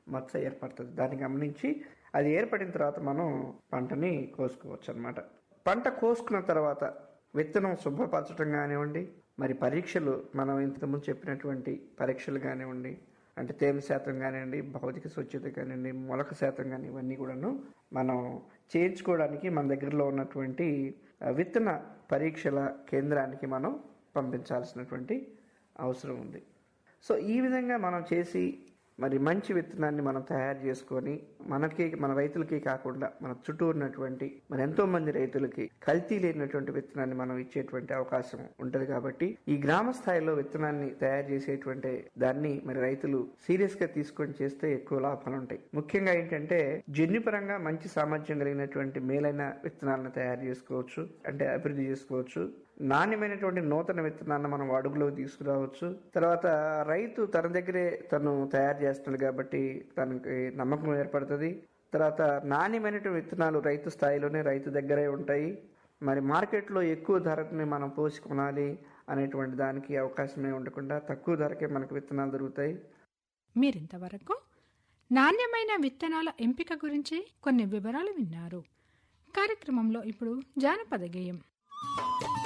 మచ్చ ఏర్పడుతుంది దాన్ని గమనించి అది ఏర్పడిన తర్వాత మనం పంటని కోసుకోవచ్చు అనమాట పంట కోసుకున్న తర్వాత విత్తనం శుభ్రపరచడం కానివ్వండి మరి పరీక్షలు మనం ఇంతకుముందు చెప్పినటువంటి పరీక్షలు కానివ్వండి అంటే తేమ శాతం కానివ్వండి భౌతిక స్వచ్ఛత కానివ్వండి మొలక శాతం కానీ ఇవన్నీ కూడాను మనం చేయించుకోవడానికి మన దగ్గరలో ఉన్నటువంటి ఆ, విత్తన పరీక్షల కేంద్రానికి మనం పంపించాల్సినటువంటి అవసరం ఉంది సో ఈ విధంగా మనం చేసి మరి మంచి విత్తనాన్ని మనం తయారు చేసుకొని మనకి మన రైతులకి కాకుండా మన చుట్టూ ఉన్నటువంటి మరి ఎంతో మంది రైతులకి కల్తీ లేనటువంటి విత్తనాన్ని మనం ఇచ్చేటువంటి అవకాశం ఉంటది కాబట్టి ఈ గ్రామ స్థాయిలో విత్తనాన్ని తయారు చేసేటువంటి దాన్ని మరి రైతులు సీరియస్ గా తీసుకొని చేస్తే ఎక్కువ లాభాలు ఉంటాయి ముఖ్యంగా ఏంటంటే జన్యుపరంగా మంచి సామర్థ్యం కలిగినటువంటి మేలైన విత్తనాలను తయారు చేసుకోవచ్చు అంటే అభివృద్ధి చేసుకోవచ్చు నాణ్యమైనటువంటి నూతన విత్తనాన్ని మనం అడుగులోకి తీసుకురావచ్చు తర్వాత రైతు తన దగ్గరే తను తయారు చేస్తున్నాడు కాబట్టి తనకి నమ్మకం ఏర్పడుతుంది తర్వాత నాణ్యమైనటువంటి విత్తనాలు రైతు స్థాయిలోనే రైతు దగ్గరే ఉంటాయి మరి మార్కెట్లో ఎక్కువ ధరని మనం పోసి కొనాలి అనేటువంటి దానికి అవకాశమే ఉండకుండా తక్కువ ధరకే మనకు విత్తనాలు దొరుకుతాయి మీరింతవరకు నాణ్యమైన విత్తనాల ఎంపిక గురించి కొన్ని వివరాలు విన్నారు కార్యక్రమంలో ఇప్పుడు జానపద గేయం